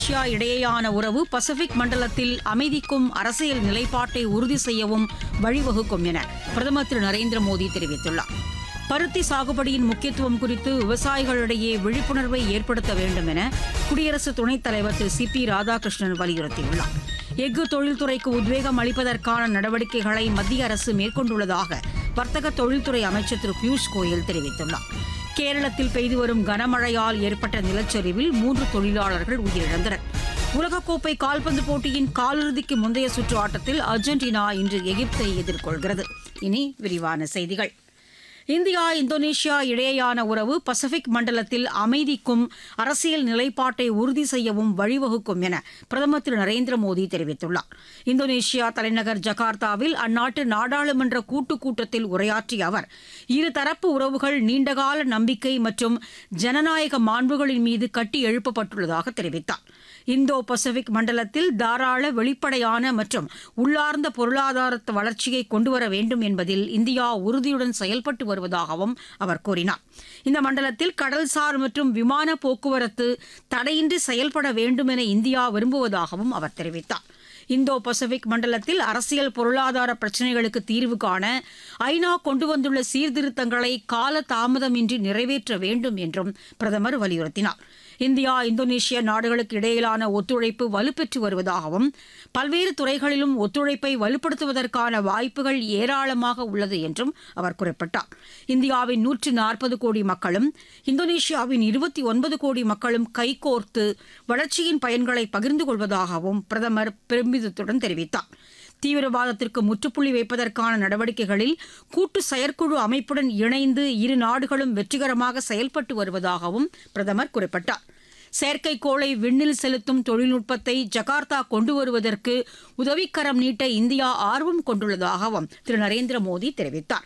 Russia இடையேயான உறவு Pacific மண்டலத்தில் அமைதிக்கும் அரசியல் நிலைப்பாட்டை உறுதி செய்யவும் வழிவகுக்கும் என பிரதமர் திரு நரேந்திர மோடி தெரிவித்துள்ளார் பருத்தி சாகுபடியின் முக்கியத்துவம் குறித்து விவசாயிகளிடையே விழிப்புணர்வை ஏற்படுத்த வேண்டும் என குடியரசு துணைத் தலைவர் திரு சி பி ராதாகிருஷ்ணன் வலியுறுத்தியுள்ளார் எஃகு தொழில்துறைக்கு உத்வேகம் அளிப்பதற்கான நடவடிக்கைகளை மத்திய அரசு மேற்கொண்டுள்ளதாக வர்த்தக தொழில்துறை அமைச்சர் திரு பியூஷ் கோயல் தெரிவித்துள்ளார் கேரளத்தில் பெய்து வரும் கனமழையால் ஏற்பட்ட நிலச்சரிவில் மூன்று தொழிலாளர்கள் உயிரிழந்தனர் உலகக்கோப்பை கால்பந்து போட்டியின் காலிறுதிக்கு முந்தைய சுற்று ஆட்டத்தில் அர்ஜென்டினா இன்று எகிப்தை எதிர்கொள்கிறது இனி விரிவான செய்திகள் இந்தியா இந்தோனேஷியா இடையேயான உறவு பசிபிக் மண்டலத்தில் அமைதிக்கும் அரசியல் நிலைப்பாட்டை உறுதி செய்யவும் வழிவகுக்கும் என பிரதமர் திரு நரேந்திர மோடி தெரிவித்துள்ளார் இந்தோனேஷியா தலைநகர் ஜகார்த்தாவில் அந்நாட்டு நாடாளுமன்ற கூட்டுக் கூட்டத்தில் உரையாற்றிய அவர் இருதரப்பு உறவுகள் நீண்டகால நம்பிக்கை மற்றும் ஜனநாயக மாண்புகளின் மீது கட்டி எழுப்பப்பட்டுள்ளதாக தெரிவித்தார் இந்தோ பசிபிக் மண்டலத்தில் தாராள வெளிப்படையான மற்றும் உள்ளார்ந்த பொருளாதார வளர்ச்சியை கொண்டுவர வேண்டும் என்பதில் இந்தியா உறுதியுடன் செயல்பட்டு வருவதாகவும் அவர் கூறினார் இந்த மண்டலத்தில் கடல்சார் மற்றும் விமான போக்குவரத்து தடையின்றி செயல்பட வேண்டும் என இந்தியா விரும்புவதாகவும் அவர் தெரிவித்தார் இந்தோ பசிபிக் மண்டலத்தில் அரசியல் பொருளாதார பிரச்சினைகளுக்கு தீர்வு காண ஐநா கொண்டு வந்துள்ள சீர்திருத்தங்களை கால தாமதமின்றி நிறைவேற்ற வேண்டும் என்றும் பிரதமர் வலியுறுத்தினார் இந்தியா இந்தோனேஷிய நாடுகளுக்கு இடையிலான ஒத்துழைப்பு வலுப்பெற்று வருவதாகவும் பல்வேறு துறைகளிலும் ஒத்துழைப்பை வலுப்படுத்துவதற்கான வாய்ப்புகள் ஏராளமாக உள்ளது என்றும் அவர் குறிப்பிட்டார் இந்தியாவின் நூற்று நாற்பது கோடி மக்களும் இந்தோனேஷியாவின் இருபத்தி ஒன்பது கோடி மக்களும் கைகோர்த்து வளர்ச்சியின் பயன்களை பகிர்ந்து கொள்வதாகவும் பிரதமர் பெருமிதத்துடன் தெரிவித்தார் தீவிரவாதத்திற்கு முற்றுப்புள்ளி வைப்பதற்கான நடவடிக்கைகளில் கூட்டு செயற்குழு அமைப்புடன் இணைந்து இரு நாடுகளும் வெற்றிகரமாக செயல்பட்டு வருவதாகவும் பிரதமர் குறிப்பிட்டார் செயற்கைக்கோளை விண்ணில் செலுத்தும் தொழில்நுட்பத்தை ஜகார்த்தா கொண்டு வருவதற்கு உதவிக்கரம் நீட்ட இந்தியா ஆர்வம் கொண்டுள்ளதாகவும் திரு நரேந்திர மோடி தெரிவித்தார்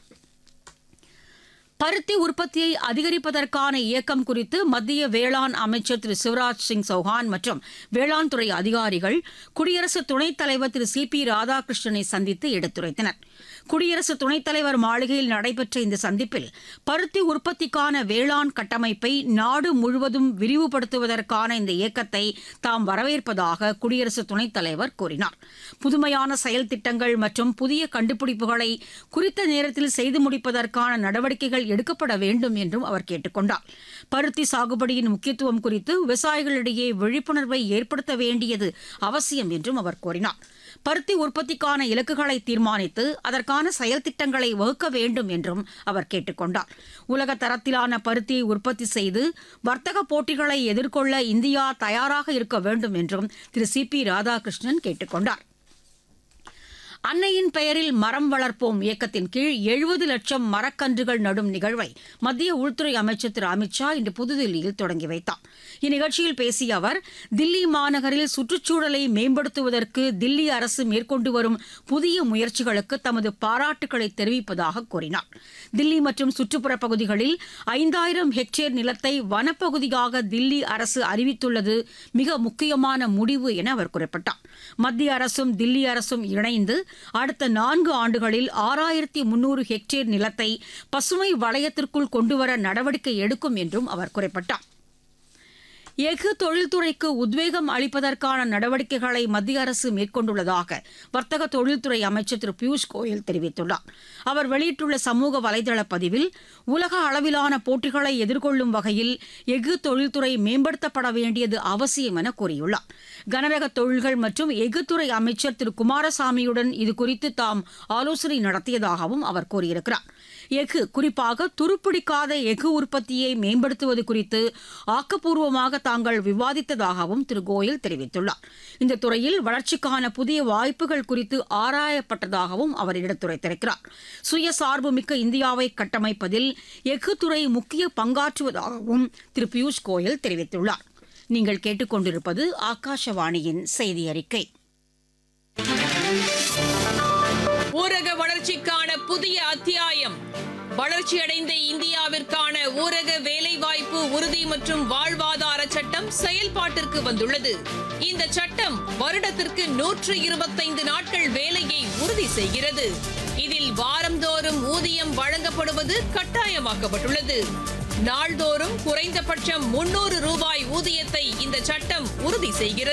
பருத்தி உற்பத்தியை அதிகரிப்பதற்கான இயக்கம் குறித்து மத்திய வேளாண் அமைச்சர் திரு சிவராஜ் சிங் சௌஹான் மற்றும் வேளாண் துறை அதிகாரிகள் குடியரசு துணைத் தலைவர் திரு சி பி ராதாகிருஷ்ணனை சந்தித்து எடுத்துரைத்தனர் குடியரசு துணைத் தலைவர் மாளிகையில் நடைபெற்ற இந்த சந்திப்பில் பருத்தி உற்பத்திக்கான வேளாண் கட்டமைப்பை நாடு முழுவதும் விரிவுபடுத்துவதற்கான இந்த இயக்கத்தை தாம் வரவேற்பதாக குடியரசு துணைத் தலைவர் கூறினார் புதுமையான செயல் திட்டங்கள் மற்றும் புதிய கண்டுபிடிப்புகளை குறித்த நேரத்தில் செய்து முடிப்பதற்கான நடவடிக்கைகள் எடுக்கப்பட வேண்டும் என்றும் அவர் கேட்டுக் கொண்டார் பருத்தி சாகுபடியின் முக்கியத்துவம் குறித்து விவசாயிகளிடையே விழிப்புணர்வை ஏற்படுத்த வேண்டியது அவசியம் என்றும் அவர் கூறினார் பருத்தி உற்பத்திக்கான இலக்குகளை தீர்மானித்து அதற்கான செயல் திட்டங்களை வகுக்க வேண்டும் என்றும் அவர் கேட்டுக் கொண்டார் உலக தரத்திலான பருத்தியை உற்பத்தி செய்து வர்த்தக போட்டிகளை எதிர்கொள்ள இந்தியா தயாராக இருக்க வேண்டும் என்றும் திரு சி பி ராதாகிருஷ்ணன் கேட்டுக் கொண்டார் அன்னையின் பெயரில் மரம் வளர்ப்போம் இயக்கத்தின் கீழ் எழுபது லட்சம் மரக்கன்றுகள் நடும் நிகழ்வை மத்திய உள்துறை அமைச்சர் திரு அமித்ஷா இன்று புதுதில்லியில் தொடங்கி வைத்தார் இந்நிகழ்ச்சியில் பேசிய அவர் தில்லி மாநகரில் சுற்றுச்சூழலை மேம்படுத்துவதற்கு தில்லி அரசு மேற்கொண்டு வரும் புதிய முயற்சிகளுக்கு தமது பாராட்டுக்களை தெரிவிப்பதாக கூறினார் தில்லி மற்றும் சுற்றுப்புற பகுதிகளில் ஐந்தாயிரம் ஹெக்டேர் நிலத்தை வனப்பகுதியாக தில்லி அரசு அறிவித்துள்ளது மிக முக்கியமான முடிவு என அவர் குறிப்பிட்டார் மத்திய அரசும் தில்லி அரசும் இணைந்து அடுத்த நான்கு ஆண்டுகளில் ஆறாயிரத்தி முன்னூறு ஹெக்டேர் நிலத்தை பசுமை வளையத்திற்குள் கொண்டுவர நடவடிக்கை எடுக்கும் என்றும் அவர் குறிப்பிட்டார் எஃகு தொழில்துறைக்கு உத்வேகம் அளிப்பதற்கான நடவடிக்கைகளை மத்திய அரசு மேற்கொண்டுள்ளதாக வர்த்தக தொழில்துறை அமைச்சர் திரு பியூஷ் கோயல் தெரிவித்துள்ளார் அவர் வெளியிட்டுள்ள சமூக வலைதள பதிவில் உலக அளவிலான போட்டிகளை எதிர்கொள்ளும் வகையில் எஃகு தொழில்துறை மேம்படுத்தப்பட வேண்டியது அவசியம் என கூறியுள்ளார் கனரக தொழில்கள் மற்றும் எஃகுத்துறை அமைச்சர் திரு குமாரசாமியுடன் இதுகுறித்து தாம் ஆலோசனை நடத்தியதாகவும் அவர் கூறியிருக்கிறார் எஃகு குறிப்பாக துருப்பிடிக்காத எஃகு உற்பத்தியை மேம்படுத்துவது குறித்து ஆக்கப்பூர்வமாக தாங்கள் விவாதித்ததாகவும் திரு கோயல் தெரிவித்துள்ளார் இந்த துறையில் வளர்ச்சிக்கான புதிய வாய்ப்புகள் குறித்து ஆராயப்பட்டதாகவும் அவர் எடுத்துரைத்திருக்கிறார் சுயசார்பு மிக்க இந்தியாவை கட்டமைப்பதில் எஃகு துறை முக்கிய பங்காற்றுவதாகவும் திரு பியூஷ் கோயல் தெரிவித்துள்ளார் நீங்கள் கேட்டுக்கொண்டிருப்பது ஆகாஷவாணியின் செய்தி அறிக்கை ஊரக வளர்ச்சிக்கான புதிய அத்தியாயம் வளர்ச்சியடைந்த இந்தியாவிற்கான ஊரக வேலைவாய்ப்பு உறுதி மற்றும் வாழ்வாதார சட்டம் செயல்பாட்டிற்கு வந்துள்ளது இந்த சட்டம் வருடத்திற்கு நூற்று இருபத்தைந்து நாட்கள் வேலையை உறுதி செய்கிறது இதில் வாரந்தோறும் ஊதியம் வழங்கப்படுவது கட்டாயமாக்கப்பட்டுள்ளது நாள்தோறும் குறைந்தபட்சம் முன்னூறு ரூபாய் ஊதியத்தை இந்த சட்டம் உறுதி செய்கிறது